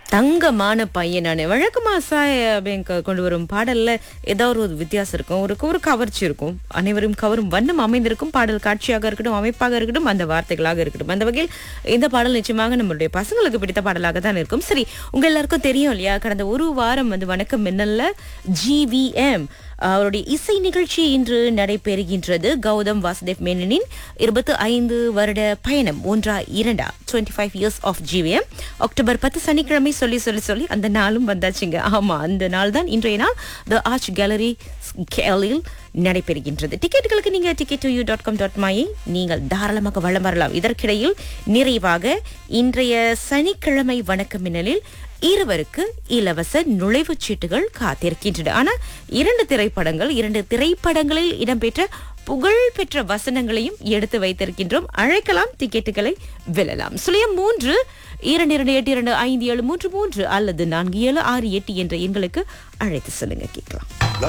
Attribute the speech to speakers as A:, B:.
A: தங்கமான பையன் நான் வழக்கமா சாய பேங்க் கொண்டு வரும் பாடல்ல ஏதாவது ஒரு வித்தியாசம் இருக்கும் ஒரு ஒரு கவர்ச்சி இருக்கும் அனைவரும் கவரும் வண்ணம் அமைந்திருக்கும் பாடல் காட்சியாக இருக்கட்டும் அமைப்பாக இருக்கட்டும் அந்த வார்த்தைகளாக இருக்கட்டும் அந்த வகையில் இந்த பாடல் நிச்சயமாக நம்மளுடைய பசங்களுக்கு பிடித்த பாடலாக தான் இருக்கும் சரி உங்க எல்லாருக்கும் தெரியும் இல்லையா கடந்த ஒரு வாரம் வந்து வணக்கம் மின்னல்ல ஜிவிஎம் அவருடைய இசை நிகழ்ச்சி இன்று நடைபெறுகின்றது கௌதம் வாசுதேவ் மேனனின் இருபத்தி ஐந்து வருட பயணம் ஒன்றா இரண்டா twenty five years of GVM October பத்து சனிக்கிழமை சொல்லி சொல்லி சொல்லி அந்த நாளும் வந்தாச்சுங்க ஆமா அந்த நாள் தான் இன்றைய நாள் த ஆர்ச் கேலரி கேலில் நடைபெறுகின்றது டிக்கெட்டுகளுக்கு நீங்க ticket U dot com dot மாயை நீங்கள் தாராளமாக வளம் வரலாம் இதற்கிடையில் நிறைவாக இன்றைய சனிக்கிழமை வணக்க மின்னலில் இருவருக்கு இலவச நுழைவுச் சீட்டுகள் காத்திருக்கின்றன ஆனா இரண்டு திரைப்படங்கள் இரண்டு திரைப்படங்களில் இடம்பெற்ற புகழ் பெற்ற வசனங்களையும் எடுத்து வைத்திருக்கின்றோம் அழைக்கலாம் டிக்கெட்டுகளை வெல்லலாம் சுழியம் மூன்று இரண்டு இரண்டு எட்டு இரண்டு ஐந்து ஏழு மூன்று மூன்று அல்லது நான்கு ஏழு ஆறு எட்டு என்ற எண்களுக்கு அழைத்து சொல்லுங்க கேட்கலாம்